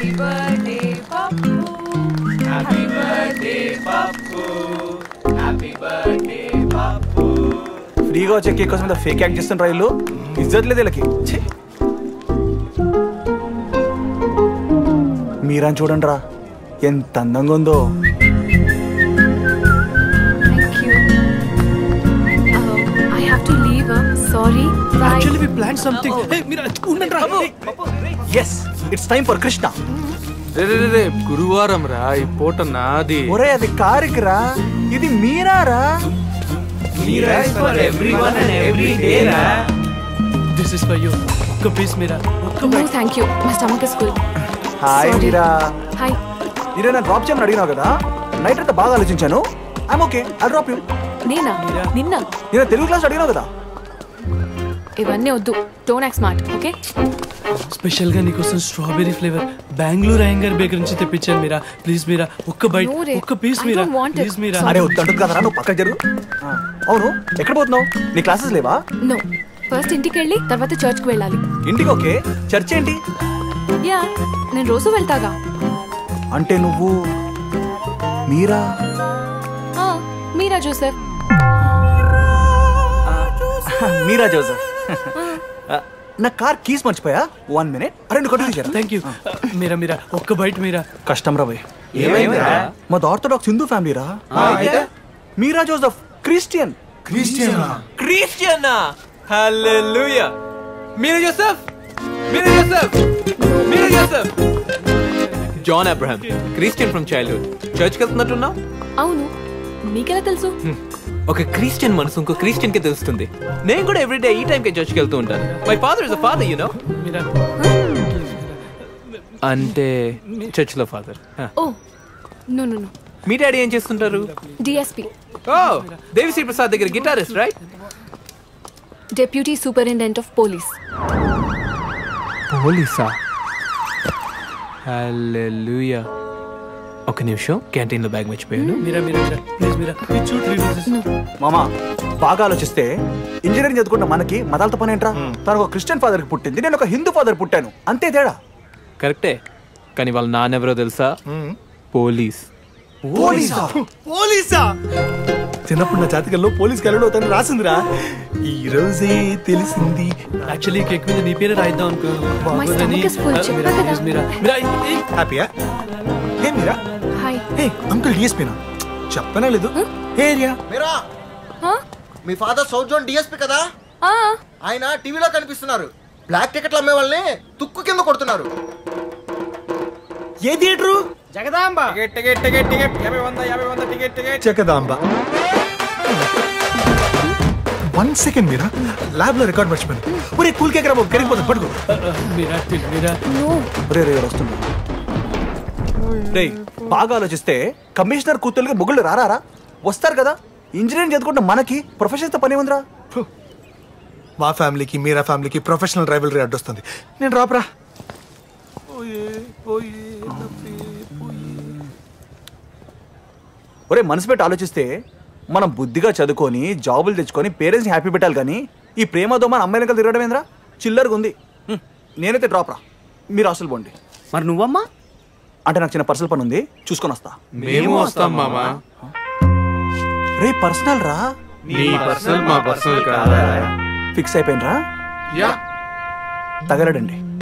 ఫ్రీగా వచ్చే కేక్ కోసం ఫేక్ యాక్ట్ చేస్తున్న రైలు ఇజ్జత్ లేదు వీళ్ళకి ఛీ. మీరా చూడండి రా ఎంత అందంగా ఉందో Thank you. Um, I have to leave. Uh, sorry. Bye. Actually we plan something మీరు ఉండండి రా yes it's time for Krishna రే రే, రే, రే గురువారం రా ఈ పూట నాది ఒరే అది కారుకి రా ఇది మీరా రా దిస్ ఇస్ ఫర్ యూ ఒక్క పీస్ మీరా ఒక్క No, thank you. My stomach is full. Hi Sorry. Meera Hi. మీరే నా డ్రాప్ చేయమని అడిగినావు కదా నైట్ అంతా బాగా ఆలోచించాను I'm okay I drop you నేనా నిన్న నేను తెలుగు క్లాస్ అడిగినావు కదా ఇవన్నీ వద్దు don't act smart okay special గా నీకోసం strawberry flavour Bengaluru Iyengar bakery నుంచి తెప్పించాను మీరా ప్లీజ్ మీరా ఒక్క బైట్ No రే. ఒక్క piece I Meera don't want it. Please Meera అరే వద్దంటుంది కదరా నువ్వు పక్కన జరుగు ఆ, అవును ఎక్కడ పోతున్నావు నీ క్లాసెస్ లేవా నో ఫస్ట్ ఇంటికి వెళ్ళి తర్వాత చర్చ్కి వెళ్ళాలి ఇంటికి ఓకే చర్చ్ ఏంటి యా నేను రోజు వెళ్తాగా అంటే నువ్వు మీరా ఆ, మీరా జోసెఫ్ మీరా జోసెఫ్ ఆ, నా కార్ కీస్ మర్చిపోయా వన్ మినిట్ అరే నువ్వు కంటిన్యూ చేయరా థ్యాంక్ యూ మీరా మీరా ఒక్క బైట్ మీరా కష్టం రా భయ్ మా ఆర్థోడాక్స్ హిందూ ఫ్యామిలీ రా మీరా జోసెఫ్ క్రిస్టియన్ క్రిస్టియనా హల్లెలూయా మీరు జోసెఫ్ మీరు జోసెఫ్ మీరు Joseph John Abraham Christian from childhood చర్చ్కి వెళ్తున్నట్టున్నావు అవును మీకెలా తెలుసు ఒక క్రిస్టియన్ మనసు ఇంకో క్రిస్టియన్ కి తెలుస్తుంది నేను కూడా ఎవ్రీడే ఈ టైం కి చర్చ్కి వెళ్తూ ఉంటాను my father is a father you know Meera అంటే చర్చ్ లో father oh no no no మీ డాడీ ఏం చేస్తుంటారు డిఎస్పి ఓ దేవిశ్రీ ప్రసాద్ దగ్గర guitarist right deputy superintendent of police పోలీసా హల్లెలూయా ఒక నిమిషం క్యాంటీన్ లో బ్యాగ్ మర్చిపోయాను మీరా మీరా మీరా ప్లీజ్ మీరా ఇచ్చు త్రీ రోజెస్ మామా బాగా ఆలోచిస్తే ఇంజనీరింగ్ చదువుకున్న మనకి మతాలతో పని ఏంట్రా తను ఒక క్రిస్టియన్ ఫాదర్ కి పుట్టింది నేను ఒక హిందూ ఫాదర్ పుట్టాను అంతే తేడా కరెక్టే కానీ వాళ్ళ నాన్నెవరో తెలుసా పోలీస్ పోలీసా పోలీసా చిన్నప్పుడు నా జాతకంలో పోలీస్ కలడు అవుతాను రాసిందిరా ఈ రోజే తెలిసింది యాక్చువల్లీ కేక్ మీద నీ పేరే రాయిద్దాం అనుకో stomach is full. చెప్పా కదా. ప్లీజ్ మీరా మీరా ఏయ్, హ్యాపీయా ఏ మీరా హాయ్ ఏ అంకుల్ డిఎస్పీనా చెప్పనే లేదు ఏ ఏరియా మీరా మీ ఫాదర్ సౌత్ జోన్ డిఎస్పీ కదా ఆయన టీవీలో కనిపిస్తున్నారు బ్లాక్ టికెట్లు అమ్మే వాళ్ళని తుక్కు కింద కొడుతున్నారు ఏ theatre Jagadamba ticket ticket ticket ticket యాభై వంద యాభై వంద ticket ticket Jagadamba one second మీరా ల్యాబ్ లో రికార్డ్ మర్చిపోయాను ఒరే కూల్ కేక్ రా బాబు కరిగిపోతుంది పడుకో మీరా మీరా రే రే వస్తుంది రేయ్ బాగా ఆలోచిస్తే కమిషనర్ కూతుర్లకి మొగుళ్ళు రారా వస్తారు కదా ఇంజనీరింగ్ చదువుకుంటే మనకి ప్రొఫెషన్ తో పని ఉందిరా మా ఫ్యామిలీకి మీరా ఫ్యామిలీకి ప్రొఫెషనల్ రైవలరీ అడ్డొస్తుంది నేను రాపరా ఒరే మనసు పెట్టి ఆలోచిస్తే మనం బుద్ధిగా చదువుకొని జాబులు తెచ్చుకొని పేరెంట్స్ని హ్యాపీ పెట్టాలి కానీ ఈ ప్రేమ దోమ అమ్మాయిల కలిసి తిరగడం ఏంద్రా చిల్లరగా ఉంది హ్మ్, నేనైతే డ్రాప్ రా మీరు హాస్టల్ పోండి మరి నువ్వమ్మా అంటే నాకు చిన్న పర్సనల్ పని ఉంది చూసుకొని వస్తా మేము వస్తాం మామా రే పర్సనల్ రా నీ పర్సనల్ మా పర్సనల్ కాదా ఫిక్స్ అయిపోయినరా యా తగలడండి